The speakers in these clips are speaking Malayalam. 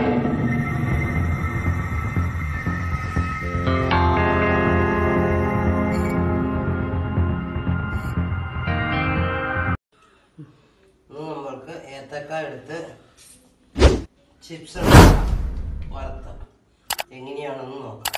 ഇന്ന് നമ്മൾക്ക് ഏത്തക്ക എടുത്ത് ചിപ്സ് ഉണ്ടാക്കാം വറുത്ത് എങ്ങനെയാണെന്ന് നോക്കാം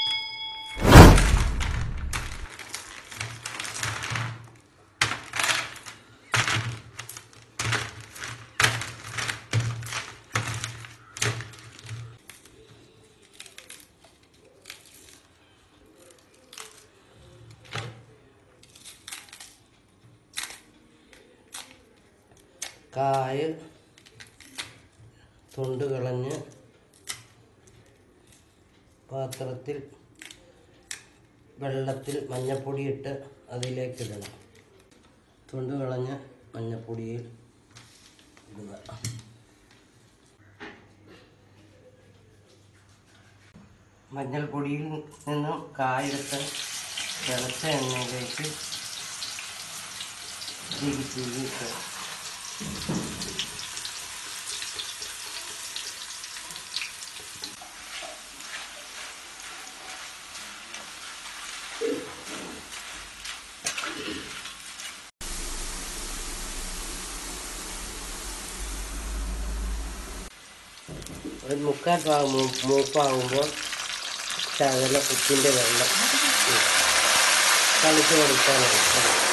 കായ തൊണ്ട് കളഞ്ഞ് പാത്രത്തിൽ വെള്ളത്തിൽ മഞ്ഞപ്പൊടി ഇട്ട് അതിലേക്ക് ഇടണം തൊണ്ട് കളഞ്ഞ് മഞ്ഞപ്പൊടിയിൽ ഇടുക മഞ്ഞൾപ്പൊടിയിൽ നിന്നും കായെടുത്ത് തിളച്ച എണ്ണയിലേക്ക് തിരികെ തിരിയിട്ട് ഒരു മുക്കാൽ ഭാഗം മൂ- മൂപ്പാകുമ്പോൾ ശകല ഉപ്പിൻ്റെ വെള്ളം തളിച്ച് കൊടുക്കാനാണ്